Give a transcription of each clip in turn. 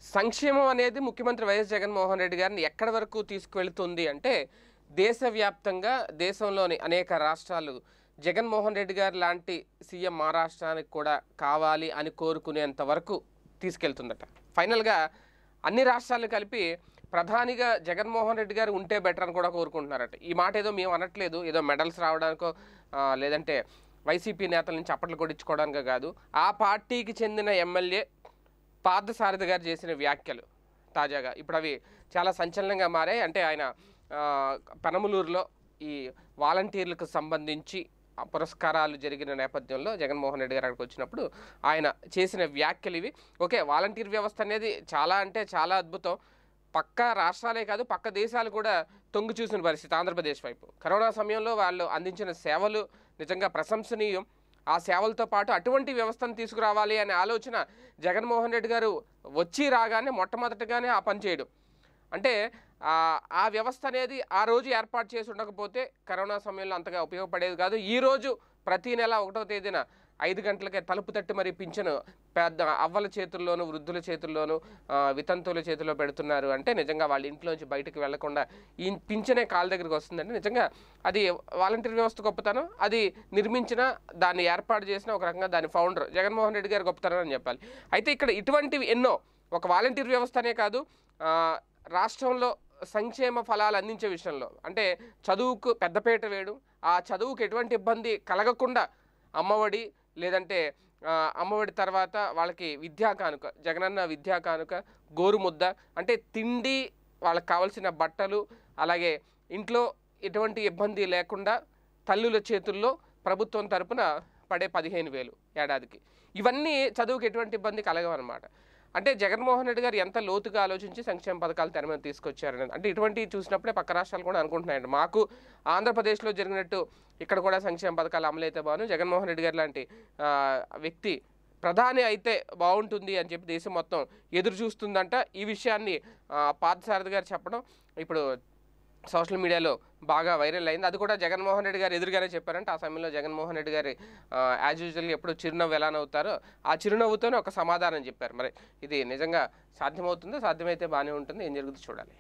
సంక్షేమం అనేది ముఖ్యమంత్రి వైఎస్ జగన్మోహన్ రెడ్డి గారిని ఎక్కడి వరకు తీసుకువెళుతుంది అంటే దేశవ్యాప్తంగా దేశంలోని అనేక రాష్ట్రాలు జగన్మోహన్ రెడ్డి గారు లాంటి సీఎం మా రాష్ట్రానికి కూడా కావాలి అని కోరుకునేంత వరకు తీసుకెళ్తుందట ఫైనల్గా అన్ని రాష్ట్రాలు కలిపి ప్రధానిగా జగన్మోహన్ రెడ్డి గారు ఉంటే బెటర్ అని కూడా కోరుకుంటున్నారట ఈ మాట ఏదో మేము అనట్లేదు ఏదో మెడల్స్ రావడానికో ఆ, లేదంటే వైసీపీ నేతల నుంచి అప్పట్లు కొట్టించుకోవడానికో కాదు ఆ పార్టీకి చెందిన ఎమ్మెల్యే పార్థసారథి గారు చేసిన వ్యాఖ్యలు తాజాగా ఇప్పుడు అవి చాలా సంచలనంగా మారాయి అంటే ఆయన ఆ, పెనమలూరులో ఈ వాలంటీర్లకు సంబంధించి ఆ పురస్కారాలు జరిగిన నేపథ్యంలో జగన్మోహన్ రెడ్డి గారు అక్కడికి వచ్చినప్పుడు ఆయన చేసిన వ్యాఖ్యలు ఇవి ఓకే వాలంటీర్ వ్యవస్థ అనేది చాలా అంటే చాలా అద్భుతం పక్క రాష్ట్రాలే కాదు పక్క దేశాలు కూడా తొంగి చూసిన పరిస్థితి ఆంధ్రప్రదేశ్ వైపు కరోనా సమయంలో వాళ్ళు అందించిన సేవలు నిజంగా ప్రశంసనీయం ఆ సేవలతో పాటు అటువంటి వ్యవస్థను తీసుకురావాలి అనే ఆలోచన జగన్మోహన్ రెడ్డి గారు వచ్చి రాగానే మొట్టమొదటిగానే ఆ పని చేయడం అంటే ఆ ఆ వ్యవస్థ అనేది ఆ రోజు ఏర్పాటు చేసి ఉండకపోతే కరోనా సమయంలో అంతగా ఉపయోగపడేది కాదు ఈ రోజు ప్రతి నెల ఒకటో తేదీన ఐదు గంటలకే తలుపు తట్టి మరి పింఛను పెద్ద అవ్వల చేతుల్లోనూ వృద్ధుల చేతుల్లోనూ ఆ, వితంతువుల చేతిలో పెడుతున్నారు అంటే నిజంగా వాళ్ళ ఇంట్లోంచి బయటకు వెళ్లకుండా ఈ పింఛనే కాళ్ళ దగ్గరికి వస్తుందంటే నిజంగా అది వాలంటీర్ వ్యవస్థ గొప్పతనం అది నిర్మించిన దాన్ని ఏర్పాటు చేసిన ఒక రకంగా దాని ఫౌండర్ జగన్మోహన్ రెడ్డి గారు గొప్పతనం అని చెప్పాలి అయితే ఇక్కడ ఇటువంటివి ఎన్నో ఒక వాలంటీర్ వ్యవస్థనే కాదు ఆ, రాష్ట్రంలో సంక్షేమ ఫలాలు అందించే విషయంలో అంటే చదువుకు పెద్దపీట వేయడం ఆ చదువుకు ఎటువంటి ఇబ్బంది కలగకుండా అమ్మఒడి లేదంటే ఆ, అమ్మఒడి తర్వాత వాళ్ళకి విద్యా కానుక జగనన్న విద్యా కానుక గోరుముద్ద అంటే తిండి వాళ్ళకి కావాల్సిన బట్టలు అలాగే ఇంట్లో ఎటువంటి ఇబ్బంది లేకుండా తల్లుల చేతుల్లో ప్రభుత్వం తరపున పడే పదిహేను వేలు ఏడాదికి ఇవన్నీ చదువుకి ఎటువంటి ఇబ్బంది కలగవన్నమాట అంటే జగన్మోహన్ రెడ్డి గారు ఎంత లోతుగా ఆలోచించి సంక్షేమ పథకాలు తెర మీద తీసుకొచ్చారనేది అంటే ఇటువంటి చూసినప్పుడే పక్క రాష్ట్రాలు కూడా అనుకుంటున్నాయండి మాకు ఆంధ్రప్రదేశ్లో జరిగినట్టు ఇక్కడ కూడా సంక్షేమ పథకాలు అమలైతే బాను జగన్మోహన్ రెడ్డి గారు లాంటి ఆ, వ్యక్తి ప్రధాని అయితే బాగుంటుంది అని చెప్పి దేశం మొత్తం ఎదురు చూస్తుందంట ఈ విషయాన్ని ఆ, పార్థసారథి గారు చెప్పడం ఇప్పుడు సోషల్ మీడియాలో బాగా వైరల్ అయింది అది కూడా జగన్మోహన్ రెడ్డి గారు ఎదురుగానే చెప్పారంటే ఆ సమయంలో జగన్మోహన్ రెడ్డి గారి యాజ్ యూజువల్గా ఎప్పుడు చిరునవ్వు ఎలా నవ్వుతారో ఆ చిరునవ్వుతోనే ఒక సమాధానం చెప్పారు మరి ఇది నిజంగా సాధ్యమవుతుందో సాధ్యమైతే బాగానే ఉంటుంది ఏం జరుగుతుందో చూడాలి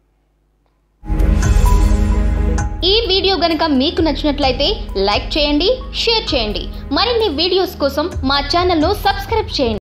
ఈ వీడియో గనుక మీకు నచ్చినట్లయితే లైక్ చేయండి షేర్ చేయండి మరిన్ని వీడియోస్ కోసం మా ఛానల్ను సబ్స్క్రైబ్ చేయండి